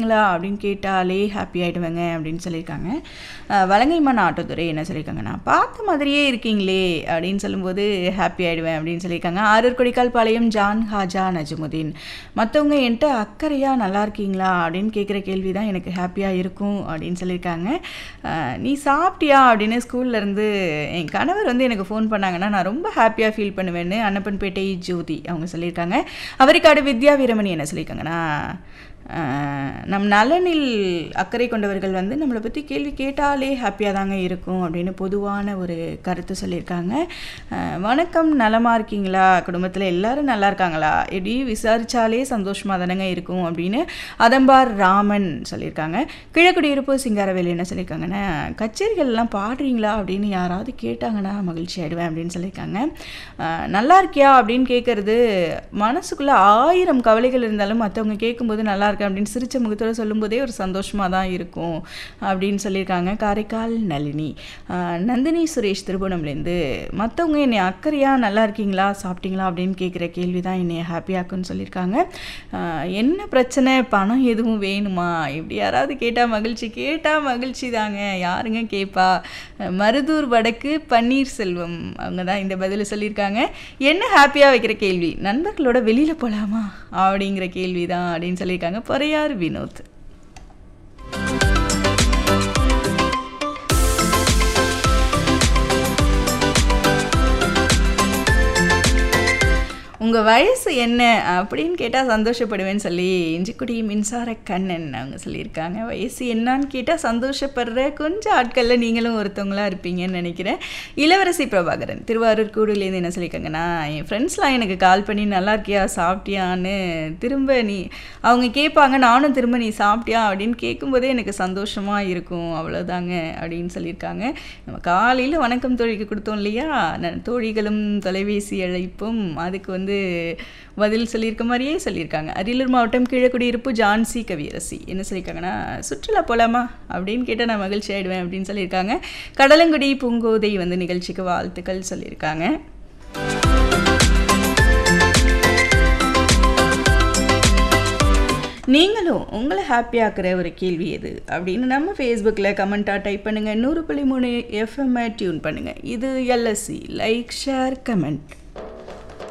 இருக்கீங்களா அப்படின்னு கேட்டாலே ஹாப்பி ஆகிடுவேங்க அப்படின்னு சொல்லியிருக்காங்க அஹ், வலங்கைமான் ஆட்டோத்துறை என்ன சொல்லியிருக்காங்க நான் பார்த்த மாதிரியே இருக்கீங்களே அப்படின்னு சொல்லும்போது ஹாப்பி ஆகிடுவேன் அப்படின்னு சொல்லியிருக்காங்க ஆரூர் கொடிக்கால் பாளையம் ஜான் ஹாஜா நஜமுதீன் மற்றவங்க என்கிட்ட அக்கறையாக நல்லா இருக்கீங்களா அப்படின்னு கேட்குற கேள்வி தான் எனக்கு ஹாப்பியாக இருக்கும் அப்படின்னு சொல்லியிருக்காங்க அஹ், நீ சாப்பிட்டியா அப்படின்னு ஸ்கூல்ல இருந்து என் கணவர் வந்து எனக்கு ஃபோன் பண்ணாங்கன்னா நான் ரொம்ப ஹாப்பியாக ஃபீல் பண்ணுவேன்னு அன்னப்பன்பேட்டை ஜோதி அவங்க சொல்லியிருக்காங்க அவரிக்காடு வித்யா வீரமணி என்ன சொல்லியிருக்காங்கன்னா அஹ், நம் நலனில் அக்கறை கொண்டவர்கள் வந்து நம்மளை பற்றி கேள்வி கேட்டாலே ஹாப்பியாக தாங்க இருக்கும் அப்படின்னு பொதுவான ஒரு கருத்து சொல்லியிருக்காங்க அஹ், வணக்கம் நலமாக இருக்கீங்களா குடும்பத்தில் எல்லாரும் நல்லா இருக்காங்களா எப்படி விசாரிச்சாலே சந்தோஷமாக தானங்க இருக்கும் அப்படின்னு அதம்பார் ராமன் சொல்லியிருக்காங்க கிழக்குடியிருப்பு சிங்காரவேலு என்ன சொல்லியிருக்காங்கன்னா கச்சேரிகள்லாம் பாடுறீங்களா அப்படின்னு யாராவது கேட்டாங்கன்னா மகிழ்ச்சி ஆயிடுவேன் அப்படின்னு சொல்லியிருக்காங்க அஹ், நல்லா இருக்கியா அப்படின்னு கேட்குறது மனசுக்குள்ளே ஆயிரம் கவலைகள் இருந்தாலும் மற்றவங்க கேட்கும்போது நல்லா இருக்கேன் அப்படின்னு சிரிச்ச முகத்தோட சொல்லும்போதே ஒரு சந்தோஷமாக தான் இருக்கும் அப்படின்னு சொல்லியிருக்காங்க காரைக்கால் நளினி அஹ், நந்தினி சுரேஷ் திருபுவனம்லேருந்து மற்றவங்க என்னை அக்கறையாக நல்லா இருக்கீங்களா சாப்பிட்டீங்களா அப்படின்னு கேட்குற கேள்வி தான் என்னை ஹாப்பியாக்குன்னு சொல்லியிருக்காங்க அஹ், என்ன பிரச்சனை பணம் எதுவும் வேணுமா இப்படி யாராவது கேட்டால் மகிழ்ச்சி கேட்டால் மகிழ்ச்சி தாங்க யாருங்க கேட்பா அஹ், மருதூர் வடக்கு பன்னீர் செல்வம் அவங்க தான் இந்த பதில் சொல்லியிருக்காங்க என்ன ஹாப்பியாக வைக்கிற கேள்வி நண்பர்களோட வெளியில் போகலாமா அப்படிங்கிற கேள்வி தான் அப்படின்னு சொல்லியிருக்காங்க பொறையார் வினோத் உங்கள் வயசு என்ன அப்படின்னு கேட்டால் சந்தோஷப்படுவேன்னு சொல்லி இஞ்சிக்குடி மின்சார கண்ணன் அவங்க சொல்லியிருக்காங்க வயசு என்னன்னு கேட்டால் சந்தோஷப்படுற கொஞ்சம் ஆட்களில் நீங்களும் ஒருத்தவங்களா இருப்பீங்கன்னு நினைக்கிறேன் இளவரசி பிரபாகரன் திருவாரூர் கூடுலேருந்து என்ன சொல்லியிருக்காங்கன்னா என் ஃப்ரெண்ட்ஸ்லாம் எனக்கு கால் பண்ணி நல்லா இருக்கியா சாப்பிட்டியான்னு திரும்ப நீ அவங்க கேட்பாங்க நானும் திரும்ப நீ சாப்பிட்டியா அப்படின்னு கேட்கும்போதே எனக்கு சந்தோஷமாக இருக்கும் அவ்வளோதாங்க அப்படின்னு சொல்லியிருக்காங்க நம்ம காலையில் வணக்கம் தோழிக்கு கொடுத்தோம் இல்லையா ந- தோழிகளும் தொலைபேசி அழைப்பும் அதுக்கு வந்து பதில் சொல்லியிருக்க மாதிரியே சொல்லியிருக்காங்க அரியலூர் மாவட்டம் கீழக்குடியிருப்பு ஜான்சி கவியரசி என்ன சொல்லியிருக்காங்கன்னா சுற்றுலா போலாமா அப்படின்னு கேட்டால் நான் மகிழ்ச்சி ஆயிடுவேன் அப்படின்னு சொல்லியிருக்காங்க கடலங்குடி பூங்கோதை வந்து நிகழ்ச்சிக்கு வாழ்த்துக்கள் சொல்லியிருக்காங்க நீங்களும் உங்களை ஹாப்பியாக்குற ஒரு கேள்வி எது அப்படின்னு நம்ம ஃபேஸ்புக்கில் கமெண்ட்டாக டைப் பண்ணுங்கள் நூறு புள்ளி மூணு எஃப்எம்ஐ டியூன் பண்ணுங்கள் இது எல்எஸ்சி லைக் ஷேர் கமெண்ட்